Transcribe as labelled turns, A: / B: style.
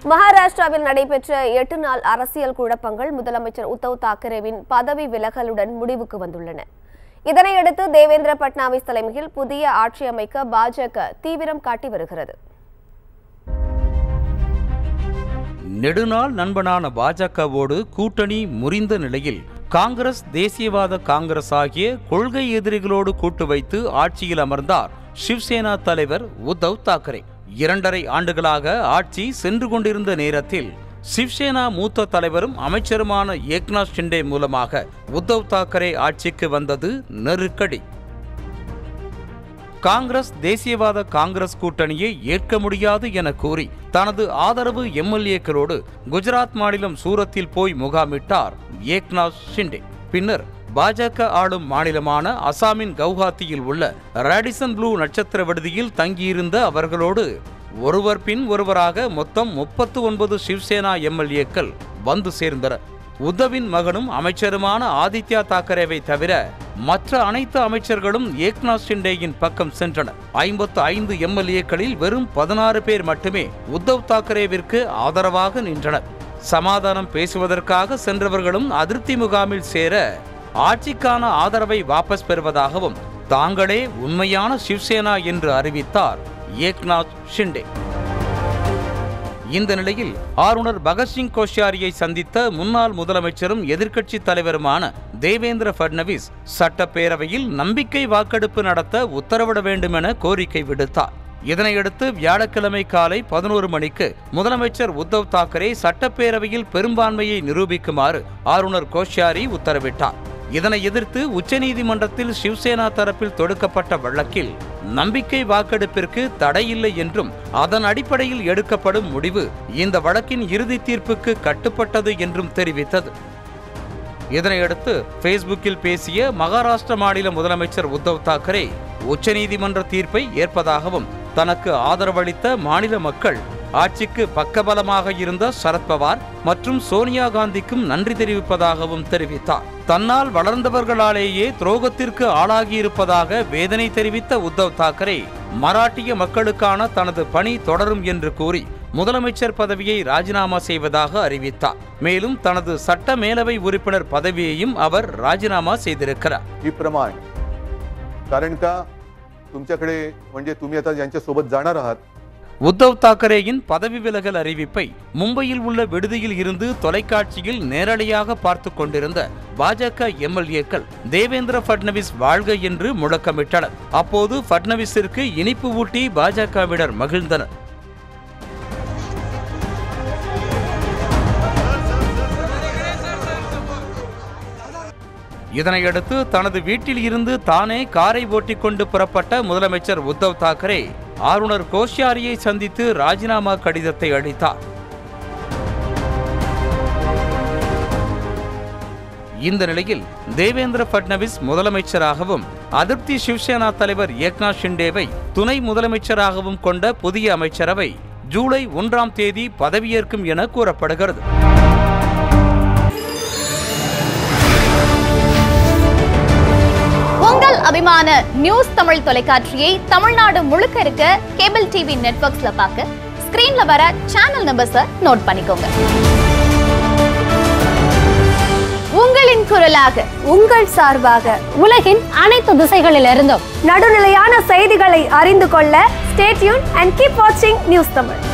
A: மகாராஷ்டிராவில் நடைபெற்ற எட்டு நாள் அரசியல் குழப்பங்கள் முதலமைச்சர் உத்தவ் தாக்கரேவின் பதவி விலகலுடன் முடிவுக்கு வந்துள்ளன இதனையடுத்து தேவேந்திர பட்னாவிஸ் தலைமையில் புதிய ஆட்சி அமைக்க பாஜக தீவிரம் காட்டி வருகிறது
B: நெடுநாள் நண்பனான பாஜகவோடு கூட்டணி முறிந்த நிலையில் காங்கிரஸ் தேசியவாத காங்கிரஸ் ஆகிய கொள்கை எதிரிகளோடு கூட்டு வைத்து ஆட்சியில் அமர்ந்தார் சிவசேனா தலைவர் உத்தவ் தாக்கரே இரண்டரை ஆண்டுகளாக ஆட்சி சென்று கொண்டிருந்த நேரத்தில் சிவசேனா மூத்த தலைவரும் அமைச்சருமான ஏக்நாத் ஷிண்டே மூலமாக உத்தவ் தாக்கரே ஆட்சிக்கு வந்தது நெருக்கடி காங்கிரஸ் தேசியவாத காங்கிரஸ் கூட்டணியை ஏற்க முடியாது என கூறி தனது ஆதரவு எம்எல்ஏக்களோடு குஜராத் மாநிலம் சூரத்தில் போய் முகாமிட்டார் ஏக்நாத் ஷிண்டே பின்னர் பாஜக ஆளும் மாநிலமான அசாமின் கவுஹாத்தியில் உள்ள ராடிசன் ப்ளூ நட்சத்திர விடுதியில் தங்கியிருந்த அவர்களோடு ஒருவர் பின் ஒருவராக மொத்தம் முப்பத்து ஒன்பது சிவசேனா எம்எல்ஏக்கள் வந்து சேர்ந்தனர் உத்தவின் மகனும் அமைச்சருமான ஆதித்யா தாக்கரேவை தவிர மற்ற அனைத்து அமைச்சர்களும் ஏக்நாத் ஷிண்டேயின் பக்கம் சென்றனர் ஐம்பத்து ஐந்து எம்எல்ஏக்களில் வெறும் பதினாறு பேர் மட்டுமே உத்தவ் தாக்கரேவிற்கு ஆதரவாக நின்றனர் சமாதானம் பேசுவதற்காக சென்றவர்களும் அதிருப்தி முகாமில் சேர ஆட்சிக்கான ஆதரவை வாபஸ் பெறுவதாகவும் தாங்களே உண்மையான சிவசேனா என்று அறிவித்தார் ஏக்நாத் ஷிண்டே இந்த நிலையில் ஆளுநர் பகத்சிங் கோஷ்யாரியை சந்தித்த முன்னாள் முதலமைச்சரும் எதிர்க்கட்சி தலைவருமான தேவேந்திர பட்னவிஸ் சட்டப்பேரவையில் நம்பிக்கை வாக்கெடுப்பு நடத்த உத்தரவிட வேண்டும் என கோரிக்கை விடுத்தார் இதனையடுத்து வியாழக்கிழமை காலை பதினோரு மணிக்கு முதலமைச்சர் உத்தவ் தாக்கரே சட்டப்பேரவையில் பெரும்பான்மையை நிரூபிக்குமாறு ஆளுநர் கோஷ்யாரி உத்தரவிட்டார் இதனை எதிர்த்து உச்சநீதிமன்றத்தில் சிவசேனா தரப்பில் தொடுக்கப்பட்ட வழக்கில் நம்பிக்கை வாக்கெடுப்பிற்கு தடையில்லை என்றும் அதன் அடிப்படையில் எடுக்கப்படும் முடிவு இந்த வழக்கின் இறுதி தீர்ப்புக்கு கட்டுப்பட்டது என்றும் தெரிவித்தது இதனையடுத்து ஃபேஸ்புக்கில் பேசிய மகாராஷ்டிர மாநில முதலமைச்சர் உத்தவ் தாக்கரே உச்சநீதிமன்ற தீர்ப்பை ஏற்பதாகவும் தனக்கு ஆதரவளித்த மாநில மக்கள் ஆட்சிக்கு பக்கபலமாக இருந்த சரத்பவார் மற்றும் சோனியா காந்திக்கும் நன்றி தெரிவிப்பதாகவும் தெரிவித்தார் தன்னால் வளர்ந்தவர்களாலேயே துரோகத்திற்கு ஆளாகியிருப்பதாக வேதனை தெரிவித்த உத்தவ் தாக்கரே மராட்டிய மக்களுக்கான தனது பணி தொடரும் என்று கூறி முதலமைச்சர் பதவியை ராஜினாமா செய்வதாக அறிவித்தார் மேலும் தனது சட்ட மேலவை உறுப்பினர் பதவியையும் அவர் ராஜினாமா செய்திருக்கிறார்
C: ही प्रमाण कारण का तुमच्याकडे म्हणजे तुम्ही आता ज्यांच्या सोबत जाणार आहात
B: உத்தவ் தாக்கரேயின் பதவி விலகல் அறிவிப்பை மும்பையில் உள்ள விடுதியில் இருந்து தொலைக்காட்சியில் நேரடியாக பார்த்து கொண்டிருந்த பாஜக எம்எல்ஏக்கள் தேவேந்திர பட்னவிஸ் வாழ்க என்று முழக்கமிட்டனர் அப்போது பட்னவிஸிற்கு இனிப்பு ஊட்டி பாஜகவினர் மகிழ்ந்தனர் இதனையடுத்து தனது வீட்டில் இருந்து தானே காரை ஓட்டிக்கொண்டு புறப்பட்ட முதலமைச்சர் உத்தவ் தாக்கரே ஆளுநர் கோஷ்யாரியை சந்தித்து ராஜினாமா கடிதத்தை அளித்தார் இந்த நிலையில் தேவேந்திர பட்னவிஸ் முதலமைச்சராகவும் அதிருப்தி சிவசேனா தலைவர் ஏக்நாத் ஷிண்டேவை துணை முதலமைச்சராகவும் கொண்ட புதிய அமைச்சரவை ஜூலை ஒன்றாம் தேதி பதவியேற்கும் என கூறப்படுகிறது
D: உங்கள் அபிமான நியூஸ் தமிழ் தொலைக்காட்சியை தமிழ்நாடு முழுக்க இருக்க கேபிள் டிவி நெட்வொர்க்ஸ்ல பார்க்க ஸ்கிரீன்ல வர சேனல் நம்பர்ஸை நோட் பண்ணிக்கோங்க உங்களின் குரலாக
A: உங்கள் சார்பாக
E: உலகின் அனைத்து திசைகளிலிருந்தும்
A: நடுநிலையான செய்திகளை அறிந்து கொள்ள ஸ்டேட்யூன் அண்ட் கீப் வாட்சிங் நியூஸ் தமிழ்